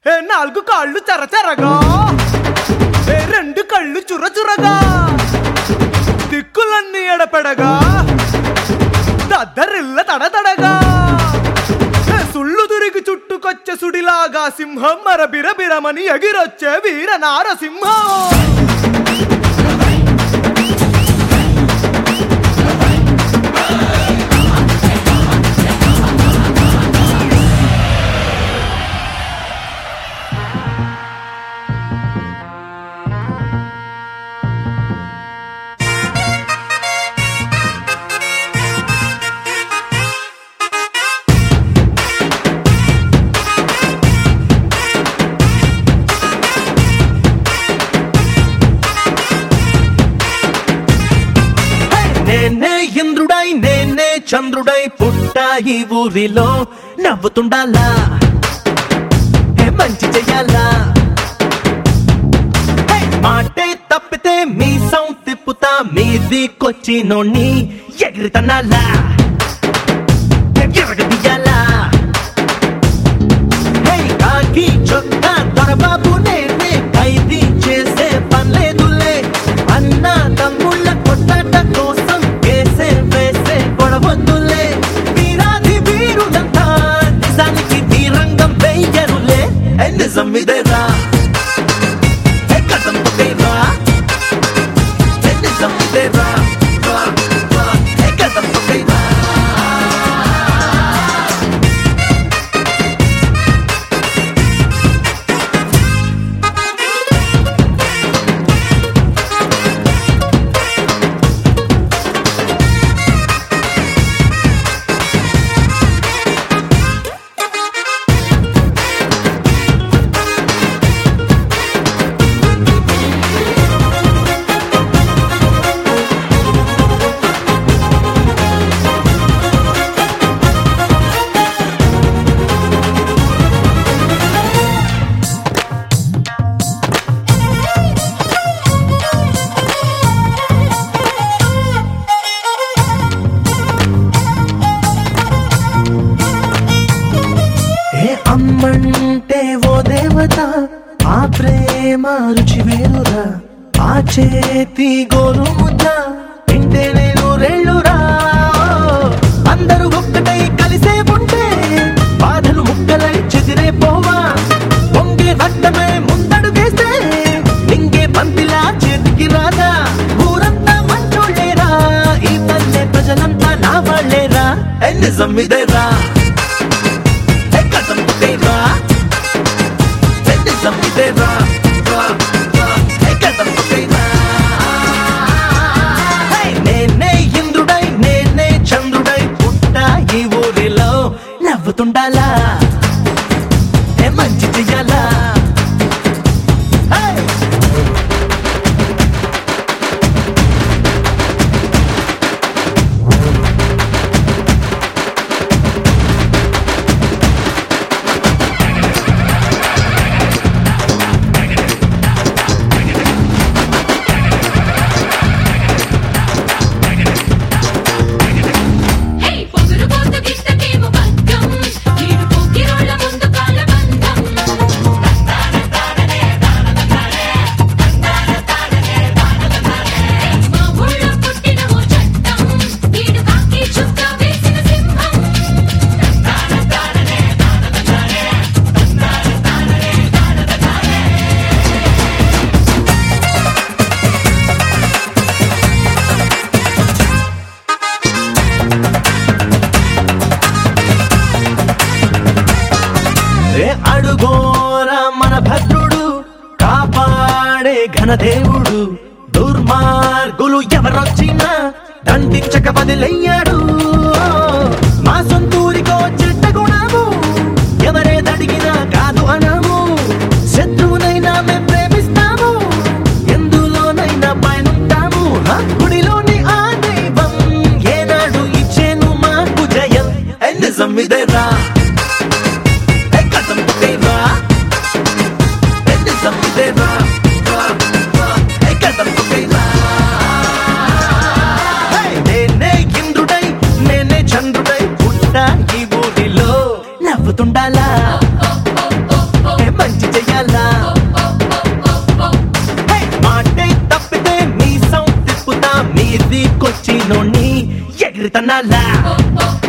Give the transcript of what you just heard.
ఏ నాలుగు కాళ్ళు చరచరగా ఏ రెండు కళ్ళు చురచురగా దిక్కులన్నీ ఎడపెడగా దద్దరిల్ల తడతడగా ఏ సుళ్ళు తిరిగి చుట్టుకొచ్చే సుడిలాగా సింహం మర బిరబిరమని ఎగిరొచ్చే వీర నారసింహం నేనే ఇంద్రుడై నేనే చంద్రుడై పుట్టా ఈ ఊరిలో నవ్వుతుండాలా ఏ మంచి చెయ్యాలా హే, మాటే తప్పితే మీ సౌ తిప్పుతా మీదికొచ్చి నోణ్ణి ఎగిరితనాలా ఎరగదీయాలా హే, కాకి చొక్కా దొరబాబు నేనే ఖైదీ చేసే పనిలేదులే అన్న తమ్ముళ్ళ కొట్టాట కోసం వేసే వేసే గొడవద్దులే వీరాది వీరుడంతా నిజానికి వీరంగం వెయ్యరులే ఏ నిజం ఇదేరా ఏ కథం తొక్కేరా ఏ నిజం ఇదేరా రా, రా, ఏ కథం తొక్కేరా ఏ అమ్మంటే ఓ దేవత ఆ ప్రేమ రుచి వేరురా ఆ చేతి గోరు ముద్ద తింటే నేను రెళ్ళురా అందరూ ఒక్కటై కలిసే ఉంటే బాధలు ముక్కలై చెదిరే పోవా పొంగే రక్తమే ముందడుగేస్తే నింగే పంపిలా చేతికి రాదా ఊరంతా మంచోళ్ళేరా ఈ పల్లె ప్రజలంతా నా వాళ్ళేరా ఏ నిజం ఇదేరా ఏ కథం తొక్కేరా ఏ నిజం ఇదేరా రా, రా, ఏ కథం తొక్కేరా హే, నేనే ఇంద్రుడై నేనే చంద్రుడై పుట్టా ఈ ఊరిలో నవ్వుతుండాలా ఏ మంచి చెయ్యాలా హే! హే పొగరు పోతు గిట్టకేమో బద్దం ఈడు పొగిరోళ్ళ ముందు కాళ్ళ బంధం మా ఊళ్ళో పుట్టిన ఓ చట్టం ఈడు కాకి చుక్క వేసిన సింహం ఏ అడుగోరా మన భద్రుడు కాపాడే ఘనదేవుడు దుర్మార్గులు ఎవరొచ్చినా దండించక వదిలయ్యాడు మా సొంతూరికో చెడ్డ గుణము ఎవరేదడిగినా కాదు అనము శత్రువునైనా మేం ప్రేమిస్తాము ఎందులోనైనా పైనుంటాము ఆ గుడిలోని ఆ దైవం ఏనాడు ఇచ్చేను మాకు జయం ఏ నిజం ఇదేరా ఏ కథం తొక్కేరా ఏ నిజం ఇదేరా రా, రా, ఏ కథం తొక్కేరా హే, నేనే ఇంద్రుడై నేనే చంద్రుడై పుట్టా చెయ్యాలా హే! మాటే తప్పితే మీ సౌండ్ తిప్పుతా మీదికొచ్చి నోణ్ణి ఎగిరితనాలా oh, oh,